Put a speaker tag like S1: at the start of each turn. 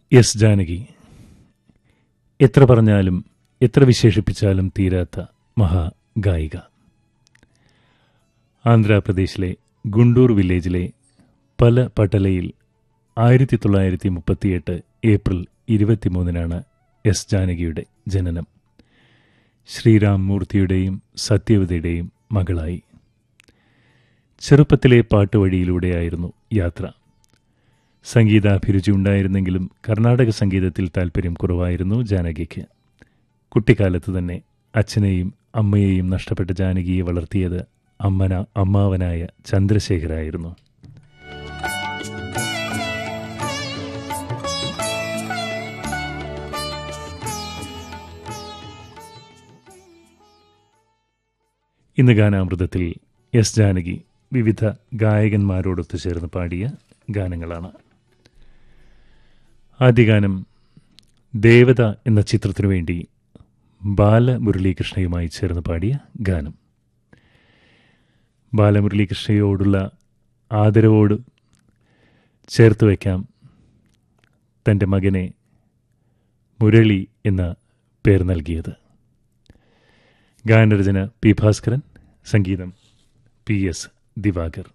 S1: S Janaki എത്ര പറഞ്ഞാലും എത്ര വിശേഷിപ്പിച്ചാലും തീരാത്ത മഹാഗായിക ആന്ധ്രാപ്രദേശിലെ ഗുണ്ടൂർ വില്ലേജിലെ പല പട്ടലയിൽ ആയിരത്തി തൊള്ളായിരത്തി മുപ്പത്തിയെട്ട് ഏപ്രിൽ ഇരുപത്തിമൂന്നിനാണ് എസ് ജാനകിയുടെ ജനനം ശ്രീരാം മൂർത്തിയുടെയും സത്യവതിയുടെയും മകളായി ചെറുപ്പത്തിലെ പാട്ടുവഴിയിലൂടെയായിരുന്നു യാത്ര സംഗീതാഭിരുചി ഉണ്ടായിരുന്നെങ്കിലും കർണാടക സംഗീതത്തിൽ താൽപ്പര്യം കുറവായിരുന്നു ജാനകിക്ക് കുട്ടിക്കാലത്ത് തന്നെ അച്ഛനെയും അമ്മയെയും നഷ്ടപ്പെട്ട ജാനകിയെ വളർത്തിയത് അമ്മന അമ്മാവനായ ചന്ദ്രശേഖരായിരുന്നു ഇന്ന് ഗാനാമൃതത്തിൽ എസ് ജാനകി വിവിധ ഗായകന്മാരോടൊത്തു ചേർന്ന് പാടിയ ഗാനങ്ങളാണ് ആദ്യ ഗാനം ദേവത എന്ന ചിത്രത്തിനു വേണ്ടി ബാലമുരളീകൃഷ്ണയുമായി ചേർന്ന് പാടിയ ഗാനം ബാലമുരളീകൃഷ്ണയോടുള്ള ആദരവോട് ചേർത്ത് വയ്ക്കാം തൻ്റെ മകനെ മുരളി എന്ന പേർ നൽകിയത് ഗാനരചന പി ഭാസ്കരൻ സംഗീതം പി എസ് ദിവാകർ